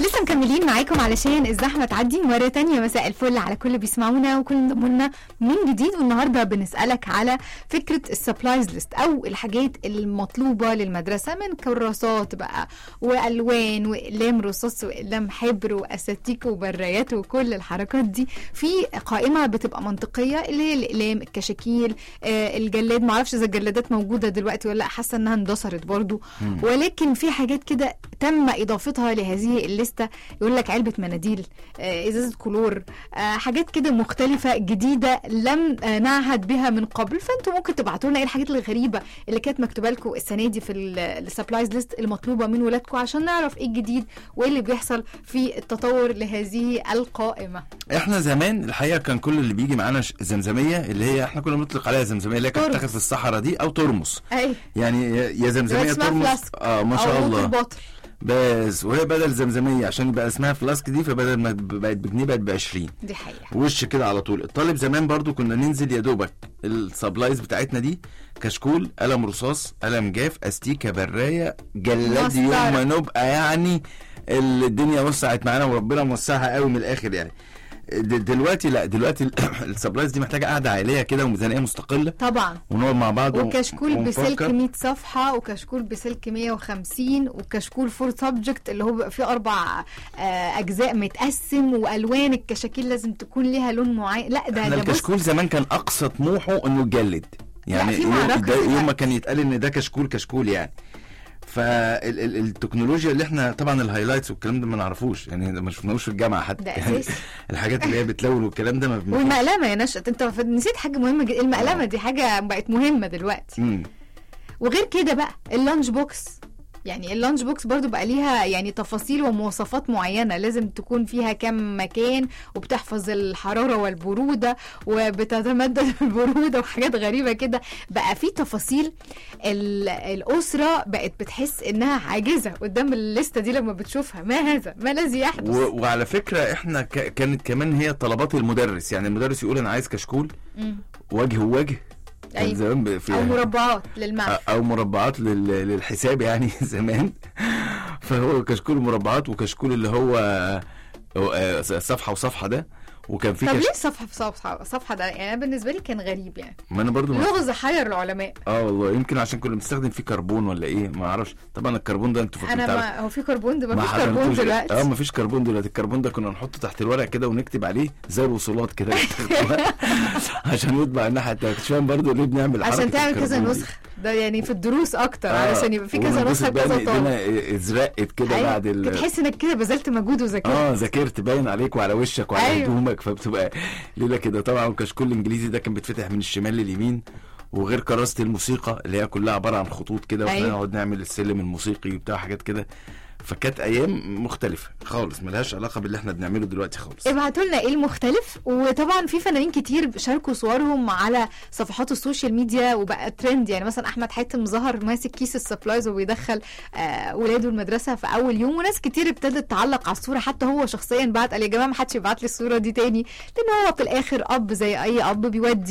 لسه مكملين معاكم علشان الزحمه تعدي مره تانية مساء الفل على كل اللي بيسمعونا وكل انضموا لنا من جديد والنهارده بنسالك على فكره السبلايز ليست او الحاجات المطلوبه للمدرسه من كراسات بقى والوان واقلام رصاص واقلام حبر واساتيك وبرايات وكل الحركات دي في قائمه بتبقى منطقيه اللي هي الاقلام الكشاكيل آه الجلاد معرفش اذا الجلادات موجوده دلوقتي ولا لا حاسه انها اندثرت برضو ولكن في حاجات كده تم اضافتها لهذه الليسته يقول لك علبه مناديل آه، ازازه كلور آه، حاجات كده مختلفه جديده لم آه، نعهد بها من قبل فانتوا ممكن تبعتوا لنا ايه الحاجات الغريبه اللي كانت مكتوبه لكم السنه دي في السبلايز ليست المطلوبه من ولادكم عشان نعرف ايه الجديد وايه اللي بيحصل في التطور لهذه القائمه احنا زمان الحقيقه كان كل اللي بيجي معانا ش- زمزميه اللي هي احنا كنا بنطلق عليها زمزميه اللي هي كانت ترمس. تاخد في الصحراء دي او ترمس اي يعني يا يا زمزميه دلوقتي اسمها ترمس فلاسك اه ما شاء أو ووتر الله بوتل بس وهي بدل زمزميه عشان يبقى اسمها فلاسك دي فبدل ما ب- بقت بجنيه بقت ب 20 دي حقيقه وش كده على طول الطالب زمان برضو كنا ننزل يا دوبك السبلايز بتاعتنا دي كشكول قلم رصاص قلم جاف استيكه برايه جلاد مسطرة. يوم ما نبقى يعني ال- الدنيا وسعت معانا وربنا موسعها قوي من الاخر يعني د- دلوقتي لا دلوقتي ال- السبلايز دي محتاجه قعده عائليه كده وميزانيه مستقله طبعا ونقعد مع بعض ون- وكشكول بسلك ونفكر. 100 صفحة وكشكول بسلك 150 وكشكول فور سبجكت اللي هو بيبقى فيه أربع آه، أجزاء متقسم وألوان الكشاكيل لازم تكون ليها لون معين لا ده احنا ده بص الكشكول زمان كان اقصى طموحه انه يتجلد يعني في يوم, معركة ده يوم ما دلوقتي. كان يتقال ان ده كشكول كشكول يعني فالتكنولوجيا اللي احنا طبعا الهايلايتس والكلام ده ما نعرفوش يعني ما شفناهوش في الجامعه حتى ده يعني أساسي. الحاجات اللي هي بتلون والكلام ده ما ما- والمقلمة يا نشأت أنت ف- نسيت حاجة مهمة جدا المقلمة دي حاجة بقت مهمة دلوقتي مم. وغير كده بقى اللانش بوكس يعني اللانش بوكس برضو بقى ليها يعني تفاصيل ومواصفات معينة لازم تكون فيها كم مكان وبتحفظ الحرارة والبرودة وبتتمدد البرودة وحاجات غريبة كده بقى في تفاصيل ال- الأسرة بقت بتحس إنها عاجزة قدام الليستة دي لما بتشوفها ما هذا ما الذي يحدث و... وعلى فكره احنا ك... كانت كمان هي طلبات المدرس يعني المدرس يقول انا عايز كشكول مم. وجه ووجه كان أيوة. زمان ب- في أو مربعات للمعرفة او مربعات لل... للحساب يعني زمان فهو كشكول مربعات وكشكول اللي هو آه، صفحه وصفحه ده وكان في طب كش... ليه صفحة في صفحة صفحة ده يعني أنا بالنسبة لي كان غريب يعني ما انا برضو ما... لغز حير العلماء اه والله يمكن عشان كنا بنستخدم فيه كربون ولا ايه ما اعرفش طبعا الكربون ده انتوا انا بتعرف- ما هو في كربون ده ما ما فيش كربون حضرتوش- اه دلوقتي ما فيش كربون دلوقتي الكربون ده كنا نحطه تحت الورق كده ونكتب عليه زي الوصولات كده عشان يطبع الناحيه التانيه مش فاهم برضه ليه بنعمل حركه عشان تعمل كذا الكربون دي. نسخ ده يعني في الدروس اكتر آه، علشان يبقى في كذا وننبسط نسخه بقى كذا إن طالب ايدينا ازرقت كده أيوة، بعد ال... تحس انك كده بذلت مجهود وذاكرت اه ذاكرت باين عليك وعلى وشك وعلى أيوة. هدومك فبتبقى ليله كده طبعا كشكول الانجليزي ده كان بيتفتح من الشمال لليمين وغير كراسه الموسيقى اللي هي كلها عباره عن خطوط كده واحنا أيوة. نقعد نعمل السلم الموسيقي وبتاع حاجات كده فكانت ايام مختلفه خالص ملهاش علاقه باللي احنا بنعمله دلوقتي خالص ابعتوا لنا ايه المختلف وطبعا في فنانين كتير شاركوا صورهم على صفحات السوشيال ميديا وبقى ترند يعني مثلا احمد حاتم ظهر ماسك كيس السبلايز وبيدخل آه ولاده المدرسه في اول يوم وناس كتير ابتدت تعلق على الصوره حتى هو شخصيا بعت قال يا جماعه ما حدش يبعت لي الصوره دي تاني لان هو في الاخر اب زي اي اب بيودي